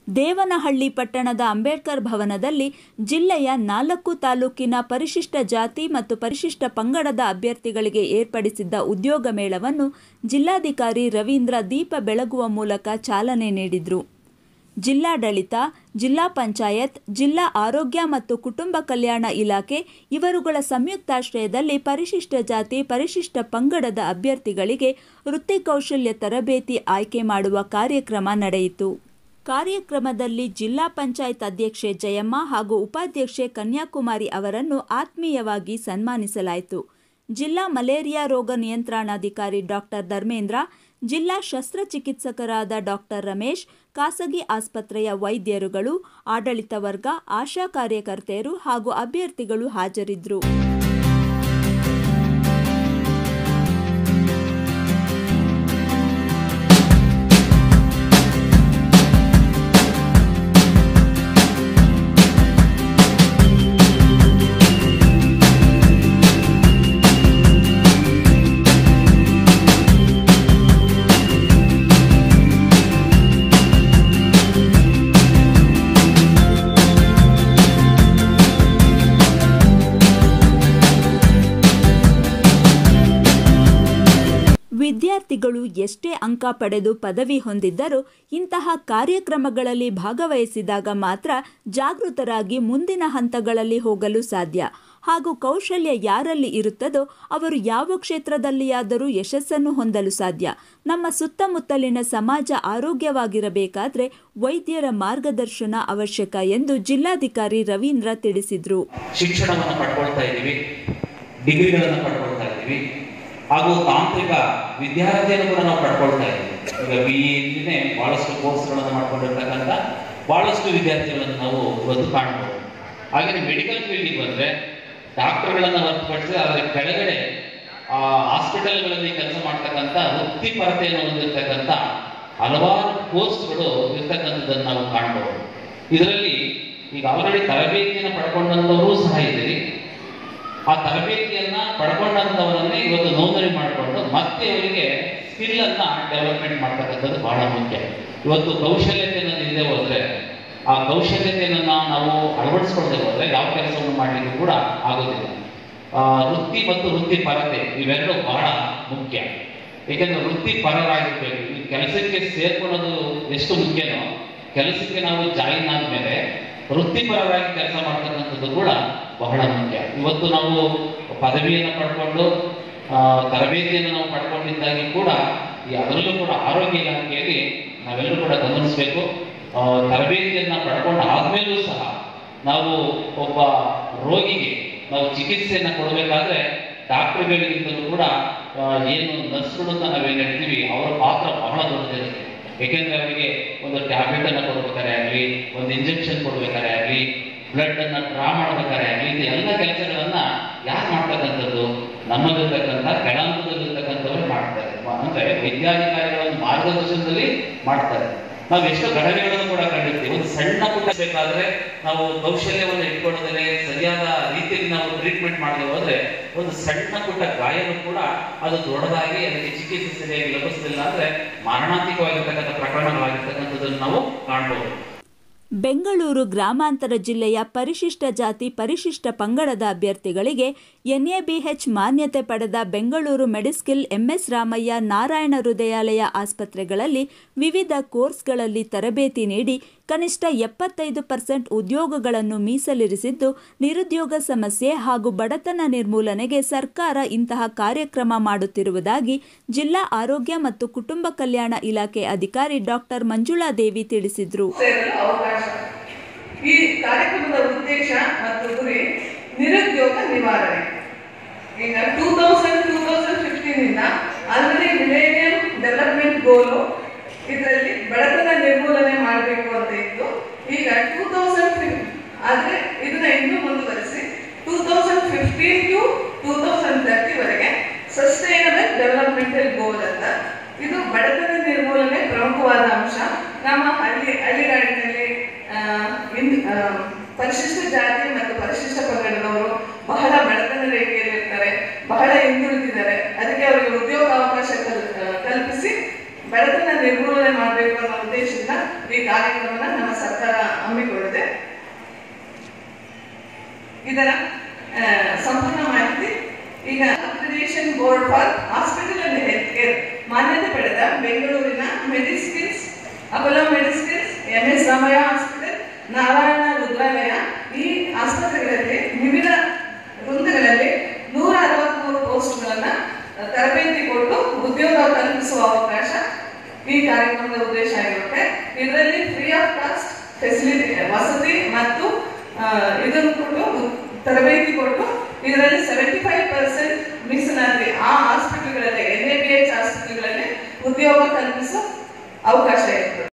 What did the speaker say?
ದೇವನಹಳ್ಳಿ ಪಟ್ಟಣದ ಅಂಬೇಡ್ಕರ್ ಭವನದಲ್ಲಿ ಜಿಲ್ಲೆಯ ನಾಲ್ಕು ತಾಲೂಕಿನ ಪರಿಶಿಷ್ಟ ಜಾತಿ ಮತ್ತು ಪರಿಶಿಷ್ಟ ಪಂಗಡದ ಅಭ್ಯರ್ಥಿಗಳಿಗೆ ಏರ್ಪಡಿಸಿದ್ದ ಉದ್ಯೋಗ ಮೇಳವನ್ನು ಜಿಲ್ಲಾಧಿಕಾರಿ ರವೀಂದ್ರ ದೀಪ ಬೆಳಗುವ ಮೂಲಕ ಚಾಲನೆ ನೀಡಿದರು ಜಿಲ್ಲಾಡಳಿತ ಜಿಲ್ಲಾ ಪಂಚಾಯತ್ ಜಿಲ್ಲಾ ಆರೋಗ್ಯ ಮತ್ತು ಕುಟುಂಬ ಕಲ್ಯಾಣ ಇಲಾಖೆ ಇವರುಗಳ ಸಂಯುಕ್ತಾಶ್ರಯದಲ್ಲಿ ಪರಿಶಿಷ್ಟ ಜಾತಿ ಪರಿಶಿಷ್ಟ ಪಂಗಡದ ಅಭ್ಯರ್ಥಿಗಳಿಗೆ ವೃತ್ತಿ ಕೌಶಲ್ಯ ತರಬೇತಿ ಆಯ್ಕೆ ಮಾಡುವ ಕಾರ್ಯಕ್ರಮ ನಡೆಯಿತು ಕಾರ್ಯಕ್ರಮದಲ್ಲಿ ಜಿಲ್ಲಾ ಪಂಚಾಯತ್ ಅಧ್ಯಕ್ಷೆ ಜಯಮ್ಮ ಹಾಗೂ ಉಪಾಧ್ಯಕ್ಷೆ ಕನ್ಯಾಕುಮಾರಿ ಅವರನ್ನು ಆತ್ಮೀಯವಾಗಿ ಸನ್ಮಾನಿಸಲಾಯಿತು ಜಿಲ್ಲಾ ಮಲೇರಿಯಾ ರೋಗ ನಿಯಂತ್ರಣಾಧಿಕಾರಿ ಡಾಕ್ಟರ್ ಧರ್ಮೇಂದ್ರ ಜಿಲ್ಲಾ ಶಸ್ತ್ರಚಿಕಿತ್ಸಕರಾದ ಡಾಕ್ಟರ್ ರಮೇಶ್ ಖಾಸಗಿ ಆಸ್ಪತ್ರೆಯ ವೈದ್ಯರುಗಳು ಆಡಳಿತ ವರ್ಗ ಆಶಾ ಕಾರ್ಯಕರ್ತೆಯರು ಹಾಗೂ ಅಭ್ಯರ್ಥಿಗಳು ಹಾಜರಿದ್ದರು ವಿದ್ಯಾರ್ಥಿಗಳು ಎಷ್ಟೇ ಅಂಕ ಪಡೆದು ಪದವಿ ಹೊಂದಿದ್ದರೂ ಇಂತಹ ಕಾರ್ಯಕ್ರಮಗಳಲ್ಲಿ ಭಾಗವಹಿಸಿದಾಗ ಮಾತ್ರ ಜಾಗೃತರಾಗಿ ಮುಂದಿನ ಹಂತಗಳಲ್ಲಿ ಹೋಗಲು ಸಾಧ್ಯ ಹಾಗೂ ಕೌಶಲ್ಯ ಯಾರಲ್ಲಿ ಇರುತ್ತದೋ ಅವರು ಯಾವ ಕ್ಷೇತ್ರದಲ್ಲಿಯಾದರೂ ಯಶಸ್ಸನ್ನು ಹೊಂದಲು ಸಾಧ್ಯ ನಮ್ಮ ಸುತ್ತಮುತ್ತಲಿನ ಸಮಾಜ ಆರೋಗ್ಯವಾಗಿರಬೇಕಾದ್ರೆ ವೈದ್ಯರ ಮಾರ್ಗದರ್ಶನ ಅವಶ್ಯಕ ಎಂದು ಜಿಲ್ಲಾಧಿಕಾರಿ ರವೀಂದ್ರ ತಿಳಿಸಿದರು ಶಿಕ್ಷಣವನ್ನು ಪಡ್ಕೊಳ್ತಾ ಇದ್ದೀವಿ ಡಿಗ್ರಿಗಳನ್ನು ಪಡ್ಕೊಳ್ತಾ ಇದ್ದೀವಿ ಹಾಗೂ ತಾಂತ್ರಿಕ ವಿದ್ಯಾರ್ಥಿಯನ್ನು ಕೂಡ ನಾವು ಪಡ್ಕೊಳ್ತಾ ಇದ್ದೀವಿ ಈಗ ಬಿ ಎಲ್ಲಿನೇ ಬಹಳಷ್ಟು ಕೋರ್ಸ್ಗಳನ್ನು ಮಾಡ್ಕೊಂಡಿರ್ತಕ್ಕಂಥ ಬಹಳಷ್ಟು ವಿದ್ಯಾರ್ಥಿಗಳನ್ನು ನಾವು ಇವತ್ತು ಕಾಣಬಹುದು ಹಾಗೆ ಮೆಡಿಕಲ್ ಫೀಲ್ಡಿಗೆ ಬಂದ್ರೆ ಡಾಕ್ಟರ್ಗಳನ್ನು ಹೊರತುಪಡಿಸಿ ಅದರ ಕೆಳಗಡೆ ಆ ಹಾಸ್ಪಿಟಲ್ಗಳಲ್ಲಿ ಕೆಲಸ ಮಾಡ್ತಕ್ಕಂಥ ವೃತ್ತಿಪರತೆಯನ್ನು ಹೊಂದಿರತಕ್ಕಂಥ ಹಲವಾರು ಕೋರ್ಸ್ಗಳು ಇರ್ತಕ್ಕಂಥದ್ದನ್ನು ನಾವು ಕಾಣಬಹುದು ಇದರಲ್ಲಿ ಈಗ ಆಲ್ರೆಡಿ ತರಬೇತಿಯನ್ನು ಪಡ್ಕೊಂಡಂಥವರು ಸಹ ಇದ್ದೀರಿ ಆ ತರಬೇತಿಯನ್ನ ಪಡ್ಕೊಂಡಂಥವರನ್ನೇ ಇವತ್ತು ನೋಂದಣಿ ಮಾಡಿಕೊಂಡು ಮತ್ತೆ ಅವರಿಗೆ ಸ್ಕಿಲ್ ಅನ್ನ ಡೆವಲಪ್ಮೆಂಟ್ ಮಾಡ್ತಕ್ಕಂಥದ್ದು ಬಹಳ ಮುಖ್ಯ ಇವತ್ತು ಕೌಶಲ್ಯತೆಯನ್ನು ಇಲ್ಲದೆ ಹೋದ್ರೆ ಆ ಕೌಶಲ್ಯತೆಯನ್ನ ನಾವು ಅಳವಡಿಸ್ಕೊಳ್ಳದೆ ಹೋದ್ರೆ ಯಾವ ಕೆಲಸವನ್ನು ಮಾಡಲಿಕ್ಕೂ ಕೂಡ ಆಗೋದಿಲ್ಲ ಆ, ವೃತ್ತಿ ಮತ್ತು ವೃತ್ತಿಪರತೆ ಇವೆರಡು ಬಹಳ ಮುಖ್ಯ ಏಕೆಂದ್ರೆ ವೃತ್ತಿಪರರಾಗಿರ್ಬೇಕು ಈ ಕೆಲಸಕ್ಕೆ ಸೇರ್ಕೊಳ್ಳೋದು ಎಷ್ಟು ಮುಖ್ಯನೋ ಕೆಲಸಕ್ಕೆ ನಾವು ಜಾಯಿನ್ ಆದ್ಮೇಲೆ ವೃತ್ತಿಪರರಾಗಿ ಕೆಲಸ ಮಾಡ್ತಕ್ಕಂಥದ್ದು ಕೂಡ ಬಹಳ ಮುಖ್ಯ ಇವತ್ತು ನಾವು ಪದವಿಯನ್ನು ಪಡ್ಕೊಂಡು ಆ, ತರಬೇತಿಯನ್ನು ನಾವು ಪಡ್ಕೊಂಡಿದ್ದಾಗಿ ಕೂಡ ಈ ಅದರಲ್ಲೂ ಕೂಡ ಆರೋಗ್ಯ ಇಲಾಖೆಯಲ್ಲಿ ನಾವೆಲ್ಲರೂ ಕೂಡ ಗಮನಿಸಬೇಕು ಆ, ತರಬೇತಿಯನ್ನ ಪಡ್ಕೊಂಡು ಆದ್ಮೇಲೂ ಸಹ ನಾವು ಒಬ್ಬ ರೋಗಿಗೆ ನಾವು ಚಿಕಿತ್ಸೆಯನ್ನ ಕೊಡಬೇಕಾದ್ರೆ ಡಾಕ್ಟರ್ಗಳಿಗಿಂತಲೂ ಕೂಡ ಆ, ಏನು ನರ್ಸ್ಗಳು ಅಂತ ನಾವೇನು ಹೇಳ್ತೀವಿ ಅವರ ಪಾತ್ರ ಬಹಳ ದೊಡ್ಡದಿರುತ್ತೆ ಏಕೆಂದ್ರೆ ಅವರಿಗೆ ಒಂದು ಟ್ಯಾಬ್ಲೆಟ್ ಅನ್ನ ಕೊಡ್ಬೇಕಾರೆ ಆಗಲಿ ಒಂದು ಇಂಜೆಕ್ಷನ್ ಕೊಡ್ಬೇಕಾರೆ ಆಗಲಿ ಬ್ಲಡ್ ಅನ್ನ ಡ್ರಾ ಮಾಡ್ಬೇಕಾರೆ ಆಗಲಿ ಇದು ಎಲ್ಲ ಕೆಲಸಗಳನ್ನ ಯಾರು ಮಾಡ್ತಕ್ಕಂಥದ್ದು ನಮ್ಮಲ್ಲಿರ್ತಕ್ಕಂಥ ಕೆಳಹಂತದಲ್ಲಿರ್ತಕ್ಕಂಥವ್ರು ಮಾಡ್ತಾರೆ ಮ- ಅಂದ್ರೆ ವೈದ್ಯಾಧಿಕಾರಿಗಳ ಒಂದು ಮಾರ್ಗದರ್ಶನದಲ್ಲಿ ಮಾಡ್ತಾರೆ ನಾವು ಎಷ್ಟೋ ಘಟನೆಗಳನ್ನು ಕೂಡ ಕಂಡಿರ್ತೀವಿ ಒಂದು ಸಣ್ಣ ಪುಟ್ಟ ಬೇಕಾದ್ರೆ ನಾವು ಕೌಶಲ್ಯವನ್ನು ಇಟ್ಕೊಳ್ಳೋದ್ರೆ ಸರಿಯಾದ ರೀತಿಯಲ್ಲಿ ನಾವು ಟ್ರೀಟ್ಮೆಂಟ್ ಮಾಡದೆ ಹೋದ್ರೆ ಒಂದು ಸಣ್ಣ ಪುಟ್ಟ ಗಾಯನೂ ಕೂಡ ಅದು ದೊಡ್ಡದಾಗಿ ಅದಕ್ಕೆ ಚಿಕಿತ್ಸೆ ಸರಿಯಾಗಿ ಲಭಿಸಲಿಲ್ಲ ಅಂದ್ರೆ ಮಾರಣಾಂತಿಕವಾಗಿರ್ತಕ್ಕಂಥ ಪ್ರಕರಣಗಳಾಗಿರ್ತಕ್ಕಂಥದ್ದನ್ನು ನಾವು ಕಾಣಬಹುದು ಬೆಂಗಳೂರು ಗ್ರಾಮಾಂತರ ಜಿಲ್ಲೆಯ ಪರಿಶಿಷ್ಟ ಜಾತಿ ಪರಿಶಿಷ್ಟ ಪಂಗಡದ ಅಭ್ಯರ್ಥಿಗಳಿಗೆ ಎನ್ಎಬಿಎಚ್ ಮಾನ್ಯತೆ ಪಡೆದ ಬೆಂಗಳೂರು ಮೆಡಿಸ್ಕಿಲ್ ಎಂಎಸ್ ರಾಮಯ್ಯ ನಾರಾಯಣ ಹೃದಯಾಲಯ ಆಸ್ಪತ್ರೆಗಳಲ್ಲಿ ವಿವಿಧ ಕೋರ್ಸ್ಗಳಲ್ಲಿ ತರಬೇತಿ ನೀಡಿ ಕನಿಷ್ಠ ಎಪ್ಪತ್ತೈದು ಪರ್ಸೆಂಟ್ ಉದ್ಯೋಗಗಳನ್ನು ಮೀಸಲಿರಿಸಿದ್ದು ನಿರುದ್ಯೋಗ ಸಮಸ್ಯೆ ಹಾಗೂ ಬಡತನ ನಿರ್ಮೂಲನೆಗೆ ಸರ್ಕಾರ ಇಂತಹ ಕಾರ್ಯಕ್ರಮ ಮಾಡುತ್ತಿರುವುದಾಗಿ ಜಿಲ್ಲಾ ಆರೋಗ್ಯ ಮತ್ತು ಕುಟುಂಬ ಕಲ್ಯಾಣ ಇಲಾಖೆ ಅಧಿಕಾರಿ ಡಾಕ್ಟರ್ ಮಂಜುಳಾದೇವಿ ತಿಳಿಸಿದರು ಸೇರಲು ಅವಕಾಶ ಈ ಕಾರ್ಯಕ್ರಮದ ಉದ್ದೇಶ ಮತ್ತು ಗುರಿ ನಿರುದ್ಯೋಗ ನಿವಾರಣೆ ಈಗ two thousand two thousand fifteen ಇಂದ ಆಲ್ರೆಡಿ ಮಿಲೇನಿಯಂ ಡೆವಲಪ್ಮೆಂಟ್ ಗೋಲು ಇದರಲ್ಲಿ ಬಡತನ ನಿರ್ಮೂಲನೆ ಮಾಡಬೇಕು ಅಂತ ಇತ್ತು ಈಗ ಟೂ ತೌಸಂಡ್ ಆದ್ರೆ ಇದನ್ನ ಇನ್ನೂ ಮುಂದುವರಿಸಿ two thousand fifteen to two thousand thirty ವರೆಗೆ ಸಸ್ಟೈನಬಲ್ ಡೆವಲಪ್ಮೆಂಟಲ್ ಗೋಲ್ ಅಂತ ಇದು ಬಡತನ ನಿರ್ಮೂಲನೆ ಪ್ರಮುಖವಾದ ಅಂಶ ನಮ್ಮ ಹಳ್ಳಿ ಹಳ್ಳಿಗಾಡಿನಲ್ಲಿ ಆ, ಇನ್- ಆ, ಪರಿಶಿಷ್ಟ ಜಾತಿ ಮತ್ತು ಪರಿಶಿಷ್ಟ ಪಂಗಡದವರು ಬಹಳ ಬಡತನ ರೇಖೆಯಲ್ಲಿ ಇರ್ತಾರೆ ಬಹಳ ಹಿಂದುಳಿದಿದ್ದಾರೆ ಅದಕ್ಕೆ ಅವರಿಗೆ ಉದ್ಯೋಗ ಅವಕಾಶ ಕಲ್- ಆ, ಕಲ್ಪಿಸಿ ಬಡತನ ನಿರ್ಮೂಲನೆ ಮಾಡಬೇಕು ಅನ್ನೋ ಉದ್ದೇಶದಿಂದ ಈ ಕಾರ್ಯಕ್ರಮನ ನಮ್ಮ ಇದರ ಆ, ಸಂಪೂರ್ಣ ಮಾಹಿತಿ ಈಗ accreditation board for hospital and health care ಮಾನ್ಯತೆ ಪಡೆದ ಬೆಂಗಳೂರಿನ ಮೆಡಿಸ್ಕಿನ್ಸ್ ಅಪೋಲೋ ಮೆಡಿಸ್ಕಿನ್ಸ್ M S Ramaiah hospital Narayana ರುದ್ರಾಲಯ ಈ ಆಸ್ಪತ್ರೆಗಳಲ್ಲಿ ವಿವಿಧ ವೃಂದಗಳಲ್ಲಿ ನೂರ ಅರವತ್ಮೂರು ಪೋಸ್ಟ್ಗಳನ್ನ ತರಬೇತಿ ಕೊಟ್ಟು ಉದ್ಯೋಗ ಕಲ್ಪಿಸುವ ಅವಕಾಶ ಈ ಕಾರ್ಯಕ್ರಮದ ಉದ್ದೇಶ ಆಗಿರುತ್ತೆ ಇದರಲ್ಲಿ ಫ್ರೀ ಆಫ್ ಕಾಸ್ಟ್ ಫೆಸಿಲಿಟಿ ವಸತಿ ಮತ್ತು ಆ, ಇದನ್ನು ಕೊಟ್ಟು ತರಬೇತಿ ಕೊಟ್ಟು ಇದರಲ್ಲಿ ಸೆವೆಂಟಿ